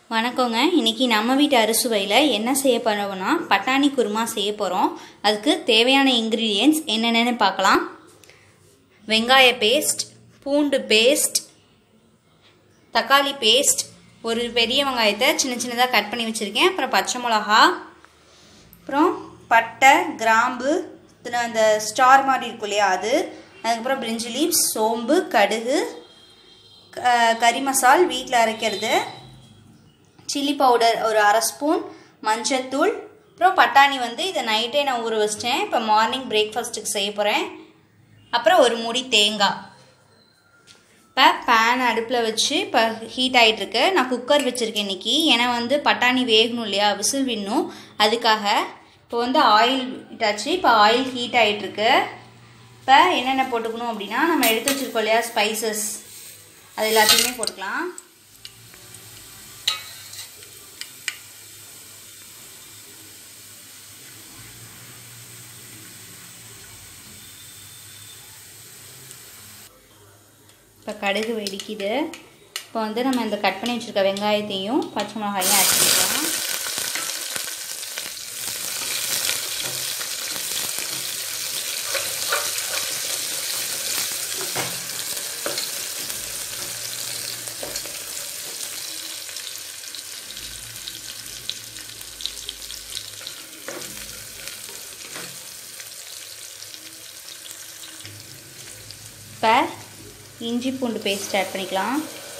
வணக்கங்க இன்னைக்கு நம்ம வீட்டு அறுசுவையில் என்ன செய்ய போறோம்னா பட்டாணி குருமா செய்ய போகிறோம் அதுக்கு தேவையான இன்க்ரீடியன்ட்ஸ் என்னென்னு பார்க்கலாம் வெங்காய பேஸ்ட் பூண்டு பேஸ்ட் தக்காளி பேஸ்ட் ஒரு பெரிய வெங்காயத்தை சின்ன சின்னதாக கட் பண்ணி வச்சுருக்கேன் அப்புறம் பச்சை மிளகா அப்புறம் பட்டை கிராம்பு தின- அந்த ஸ்டார் மாதிரி இருக்கும் இல்லையா அது அதுக்கப்புறம் பிரிஞ்சி லீவ்ஸ் சோம்பு கடுகு க- கறி மசால் வீட்டில் அரைக்கிறது சில்லி பவுடர் ஒரு அரை ஸ்பூன் மஞ்சத்தூள் அப்புறம் பட்டாணி வந்து இதை நைட்டே நான் ஊற வச்சிட்டேன் இப்போ மார்னிங் பிரேக்ஃபாஸ்ட்டுக்கு செய்ய போகிறேன் அப்புறம் ஒரு மூடி தேங்காய் இப்போ பேன் அடுப்பில் வச்சு இப்போ ஹீட் ஆகிட்டுருக்கு நான் குக்கர் வச்சுருக்கேன் இன்னைக்கு ஏன்னா வந்து பட்டாணி வேகணும் இல்லையா விசில் விடணும் அதுக்காக இப்போ வந்து ஆயில் விட்டாச்சு இப்போ ஆயில் ஹீட் ஆகிட்டுருக்கு இப்போ என்னென்ன போட்டுக்கணும் அப்படின்னா நம்ம எடுத்து வச்சுருக்கோம் இல்லையா ஸ்பைசஸ் அது எல்லாத்தையுமே போட்டுக்கலாம் இப்போ கடுகு வெடிக்குது இப்போ வந்து நம்ம இந்த கட் பண்ணி வச்சுருக்க வெங்காயத்தையும் பச்சை மிளகாயும் ஆட் பண்ணிக்கலாம் இப்போ இஞ்சி பூண்டு பேஸ்ட் ஆட் பண்ணிக்கலாம்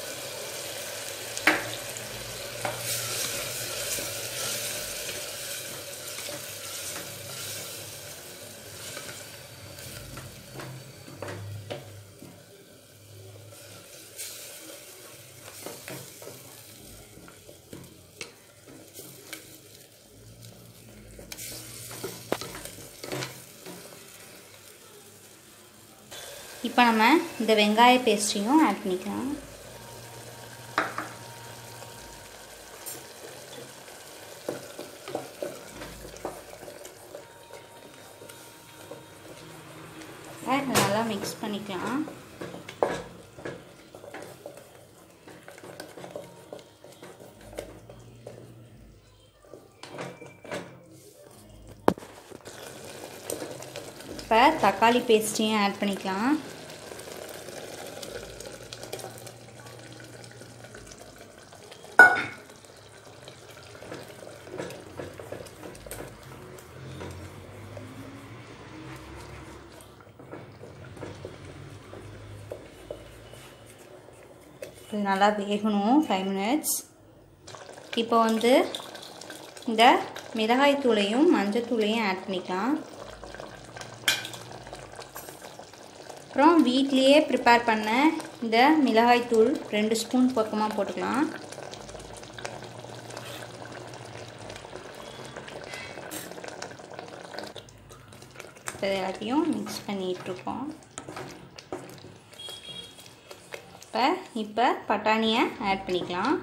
இப்போ நம்ம இந்த வெங்காய பேஸ்ட்டையும் ஆட் பண்ணிக்கலாம் இதை நல்லா மிக்ஸ் பண்ணிக்கலாம் இப்போ தக்காளி பேஸ்ட்டையும் ஆட் பண்ணிக்கலாம் இது நல்லா வேகணும் ஃபைவ் மினிட்ஸ் இப்போ வந்து இந்த மிளகாய் தூளையும் மஞ்சத்தூளையும் ஆட் பண்ணிக்கலாம் அப்புறம் வீட்லேயே ப்ரிப்பேர் பண்ண இந்த மிளகாய் தூள் ரெண்டு ஸ்பூன் பக்கமாக போட்டுக்கலாம் இப்போ இது எல்லாத்தையும் மிக்ஸ் பண்ணிகிட்ருக்கோம் இப்போ இப்போ பட்டாணியை ஆட் பண்ணிக்கலாம்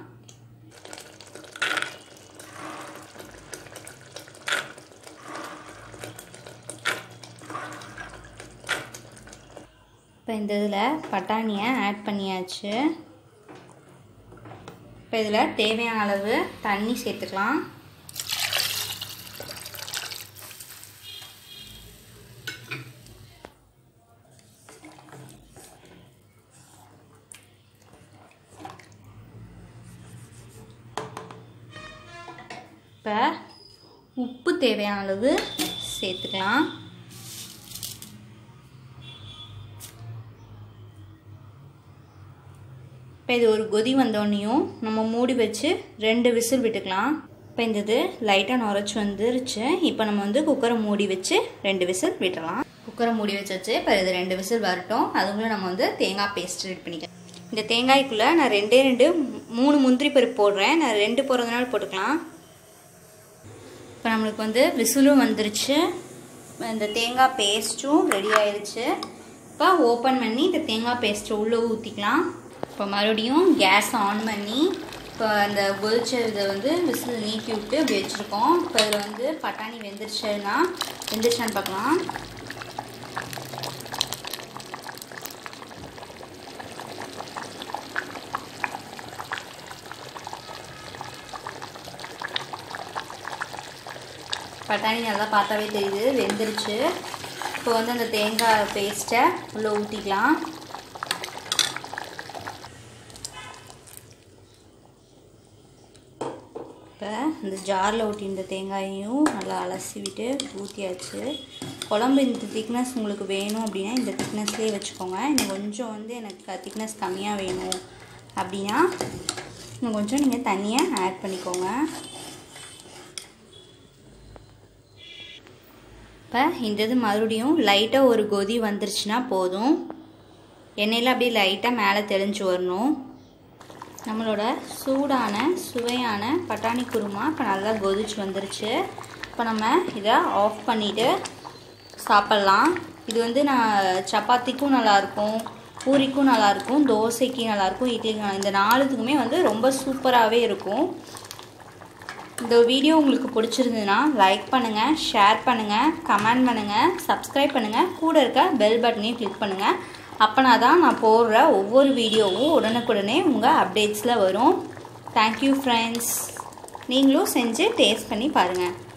இப்போ இந்த இதில் பட்டாணியை ஆட் பண்ணியாச்சு இப்போ இதில் தேவையான அளவு தண்ணி சேர்த்துக்கலாம் இப்போ உப்பு தேவையான அளவு சேர்த்துக்கலாம் இப்போ இது ஒரு கொதி வந்தோடனையும் நம்ம மூடி வச்சு ரெண்டு விசில் விட்டுக்கலாம் இப்போ இந்த இது லைட்டாக நுரைச்சி வந்துருச்சு இப்போ நம்ம வந்து குக்கரை மூடி வச்சு ரெண்டு விசில் விட்டுறலாம் குக்கரை மூடி வச்சாச்சு இப்போ இது ரெண்டு விசில் வரட்டும் அதுக்குள்ளே நம்ம வந்து தேங்காய் பேஸ்ட் ரெடி பண்ணிக்கலாம் இந்த தேங்காய்க்குள்ளே நான் ரெண்டே ரெண்டு மூணு முந்திரி பருப்பு போடுறேன் நான் ரெண்டு போடுறதுனால போட்டுக்கலாம் இப்போ நம்மளுக்கு வந்து விசிலும் வந்துருச்சு இந்த தேங்காய் பேஸ்ட்டும் ரெடி ஆயிடுச்சு இப்போ ஓப்பன் பண்ணி இந்த தேங்காய் பேஸ்ட்டை உள்ளே ஊற்றிக்கலாம் இப்போ மறுபடியும் கேஸ் ஆன் பண்ணி இப்போ அந்த கொதிச்ச இதை வந்து விசில் நீக்கி விட்டு அப்படி வச்சுருக்கோம் இப்போ இதில் வந்து பட்டாணி வெந்துருச்சுன்னா வெந்துருச்சான்னு பார்க்கலாம் பட்டாணி நல்லா பார்த்தாவே தெரியுது வெந்துருச்சு இப்போ வந்து அந்த தேங்காய் பேஸ்ட்டை உள்ளே ஊற்றிக்கலாம் இப்போ இந்த ஜாரில் ஊட்டியிருந்த தேங்காயையும் நல்லா அலசி விட்டு ஊற்றியாச்சு குழம்பு இந்த திக்னஸ் உங்களுக்கு வேணும் அப்படின்னா இந்த திக்னஸ்லேயே வச்சுக்கோங்க இன்னும் கொஞ்சம் வந்து எனக்கு திக்னஸ் கம்மியாக வேணும் அப்படின்னா இன்னும் கொஞ்சம் நீங்கள் தண்ணியை ஆட் பண்ணிக்கோங்க இப்போ இந்த இது மறுபடியும் லைட்டாக ஒரு கொதி வந்துருச்சுன்னா போதும் எண்ணெயில் அப்படியே லைட்டாக மேலே தெளிஞ்சு வரணும் நம்மளோட சூடான சுவையான பட்டாணி குருமா இப்போ நல்லா கொதிச்சு வந்துருச்சு இப்போ நம்ம இதை ஆஃப் பண்ணிவிட்டு சாப்பிட்லாம் இது வந்து நான் சப்பாத்திக்கும் நல்லாயிருக்கும் பூரிக்கும் நல்லாயிருக்கும் தோசைக்கு நல்லாயிருக்கும் இட்லிக்கு நல்லா இந்த நாலுத்துக்குமே வந்து ரொம்ப சூப்பராகவே இருக்கும் இந்த வீடியோ உங்களுக்கு பிடிச்சிருந்ததுன்னா லைக் பண்ணுங்கள் ஷேர் பண்ணுங்கள் கமெண்ட் பண்ணுங்கள் சப்ஸ்கிரைப் பண்ணுங்கள் கூட இருக்க பெல் பட்டனையும் கிளிக் பண்ணுங்கள் அப்போனா தான் நான் போடுற ஒவ்வொரு வீடியோவும் உடனுக்குடனே உங்கள் அப்டேட்ஸில் வரும் தேங்க்யூ ஃப்ரெண்ட்ஸ் நீங்களும் செஞ்சு டேஸ்ட் பண்ணி பாருங்கள்